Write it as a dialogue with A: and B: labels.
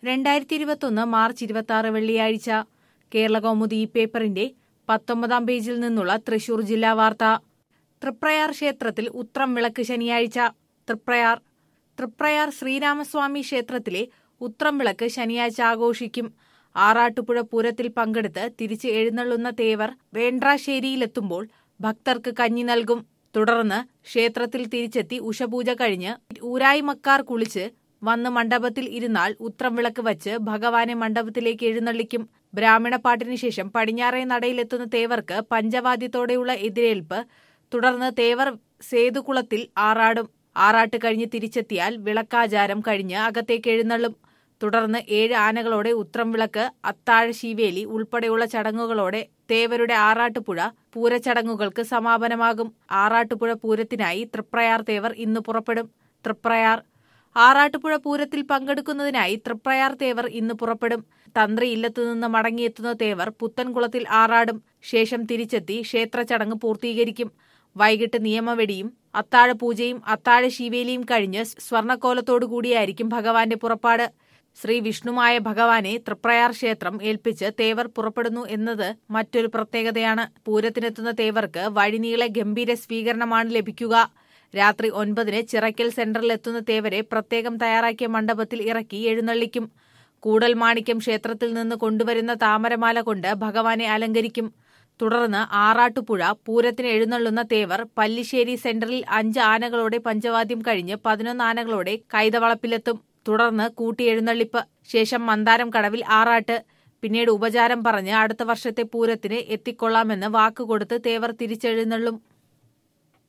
A: രണ്ടായിരത്തി ഇരുപത്തൊന്ന് മാർച്ച് ഇരുപത്തി ആറ് വെള്ളിയാഴ്ച കേരള കൗമുദി ഈ പേപ്പറിന്റെ പത്തൊമ്പതാം പേജിൽ നിന്നുള്ള തൃശൂർ ജില്ലാ വാർത്ത തൃപ്രയാർ ക്ഷേത്രത്തിൽ ഉത്രം വിളക്ക് ശനിയാഴ്ച തൃപ്രയാർ തൃപ്രയാർ ശ്രീരാമസ്വാമി ക്ഷേത്രത്തിലെ ഉത്രം വിളക്ക് ശനിയാഴ്ച ആഘോഷിക്കും ആറാട്ടുപുഴ പൂരത്തിൽ പങ്കെടുത്ത് തിരിച്ച് എഴുന്നള്ളുന്ന തേവർ വേണ്ട്രാശ്ശേരിയിലെത്തുമ്പോൾ ഭക്തർക്ക് കഞ്ഞി നൽകും തുടർന്ന് ക്ഷേത്രത്തിൽ തിരിച്ചെത്തി ഉഷപൂജ കഴിഞ്ഞ് ഊരായിമക്കാർ കുളിച്ച് വന്ന് മണ്ഡപത്തിൽ ഇരുന്നാൾ ഉത്രം വിളക്ക് വച്ച് ഭഗവാനെ മണ്ഡപത്തിലേക്ക് എഴുന്നള്ളിക്കും ബ്രാഹ്മണപ്പാട്ടിന് ശേഷം പടിഞ്ഞാറേ നടയിലെത്തുന്ന തേവർക്ക് പഞ്ചവാദ്യത്തോടെയുള്ള എതിരേൽപ്പ് തുടർന്ന് തേവർ സേതുകുളത്തിൽ ആറാടും ആറാട്ട് കഴിഞ്ഞ് തിരിച്ചെത്തിയാൽ വിളക്കാചാരം കഴിഞ്ഞ് അകത്തേക്ക് എഴുന്നള്ളും തുടർന്ന് ഏഴ് ആനകളോടെ ഉത്രം വിളക്ക് അത്താഴ ശീവേലി ഉൾപ്പെടെയുള്ള ചടങ്ങുകളോടെ തേവരുടെ ആറാട്ടുപുഴ പൂരച്ചടങ്ങുകൾക്ക് സമാപനമാകും ആറാട്ടുപുഴ പൂരത്തിനായി തൃപ്രയാർ തേവർ ഇന്ന് പുറപ്പെടും തൃപ്രയാർ ആറാട്ടുപുഴ പൂരത്തിൽ പങ്കെടുക്കുന്നതിനായി തൃപ്രയാർ തേവർ ഇന്ന് പുറപ്പെടും തന്ത്രി ഇല്ലത്തുനിന്ന് മടങ്ങിയെത്തുന്ന തേവർ പുത്തൻകുളത്തിൽ ആറാടും ശേഷം തിരിച്ചെത്തി ക്ഷേത്ര ചടങ്ങ് പൂർത്തീകരിക്കും വൈകിട്ട് നിയമവെടിയും അത്താഴ പൂജയും അത്താഴ ശിവേലിയും കഴിഞ്ഞ് സ്വർണ്ണക്കോലത്തോടുകൂടിയായിരിക്കും ഭഗവാന്റെ പുറപ്പാട് ശ്രീ വിഷ്ണുമായ ഭഗവാനെ തൃപ്രയാർ ക്ഷേത്രം ഏൽപ്പിച്ച് തേവർ പുറപ്പെടുന്നു എന്നത് മറ്റൊരു പ്രത്യേകതയാണ് പൂരത്തിനെത്തുന്ന തേവർക്ക് വഴിനീളെ ഗംഭീര സ്വീകരണമാണ് ലഭിക്കുക രാത്രി ഒൻപതിന് ചിറയ്ക്കൽ സെന്ററിലെത്തുന്ന തേവരെ പ്രത്യേകം തയ്യാറാക്കിയ മണ്ഡപത്തിൽ ഇറക്കി എഴുന്നള്ളിക്കും കൂടൽ മാണിക്യം ക്ഷേത്രത്തിൽ നിന്ന് കൊണ്ടുവരുന്ന താമരമാല കൊണ്ട് ഭഗവാനെ അലങ്കരിക്കും തുടർന്ന് ആറാട്ടുപുഴ പൂരത്തിന് എഴുന്നള്ളുന്ന തേവർ പല്ലിശ്ശേരി സെന്ററിൽ അഞ്ച് ആനകളോടെ പഞ്ചവാദ്യം കഴിഞ്ഞ് പതിനൊന്ന് ആനകളോടെ കൈതവളപ്പിലെത്തും തുടർന്ന് കൂട്ടിയെഴുന്നള്ളിപ്പ് ശേഷം മന്ദാരം കടവിൽ ആറാട്ട് പിന്നീട് ഉപചാരം പറഞ്ഞ് അടുത്ത വർഷത്തെ പൂരത്തിന് എത്തിക്കൊള്ളാമെന്ന് വാക്കുകൊടുത്ത് തേവർ തിരിച്ചെഴുന്നള്ളും